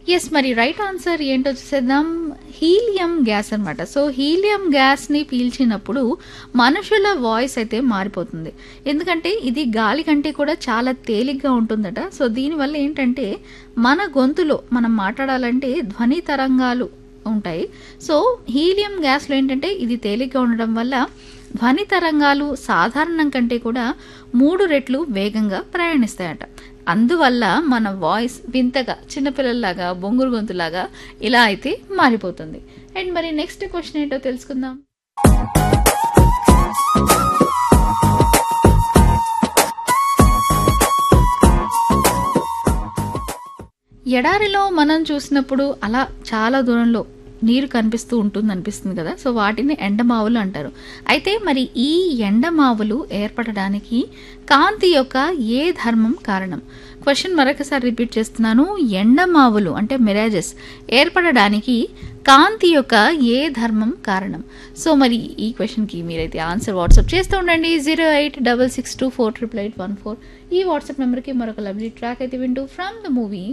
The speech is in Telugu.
ఎస్ మరి రైట్ ఆన్సర్ ఏంటో చూసేద్దాం హీలియం గ్యాస్ అన్నమాట సో హీలియం గ్యాస్ని పీల్చినప్పుడు మనుషుల వాయిస్ అయితే మారిపోతుంది ఎందుకంటే ఇది గాలి కంటే కూడా చాలా తేలిగ్గా ఉంటుందట సో దీనివల్ల ఏంటంటే మన గొంతులో మనం మాట్లాడాలంటే ధ్వని తరంగాలు ఉంటాయి సో హీలియం గ్యాస్లో ఏంటంటే ఇది తేలిగ్గా ఉండడం వల్ల ధ్వని తరంగాలు సాధారణం కంటే కూడా మూడు రెట్లు వేగంగా ప్రయాణిస్తాయట అందువల్ల మన వాయిస్ వింతగా చిన్నపిల్లల్లాగా బొంగురు గొంతులాగా ఇలా అయితే మారిపోతుంది అండ్ మరి నెక్స్ట్ క్వశ్చన్ ఏంటో తెలుసుకుందాం ఎడారిలో మనం చూసినప్పుడు అలా చాలా దూరంలో నీరు కనిపిస్తూ ఉంటుంది అనిపిస్తుంది కదా సో వాటిని ఎండమావులు అంటారు అయితే మరి ఈ ఎండమావులు ఏర్పడడానికి కాంతి యొక్క ఏ ధర్మం కారణం క్వశ్చన్ మరొకసారి రిపీట్ చేస్తున్నాను ఎండమావులు అంటే మిరాజెస్ ఏర్పడడానికి కాంతి యొక్క ఏ ధర్మం కారణం సో మరి ఈ క్వశ్చన్కి మీరైతే ఆన్సర్ వాట్సాప్ చేస్తూ ఉండండి zero eight double six two four triple eight one four ఈ వాట్సాప్ నెంబర్కి మరొక లవ్లీ ట్రాక్ అయితే వింటూ ఫ్రమ్ ద మూవీ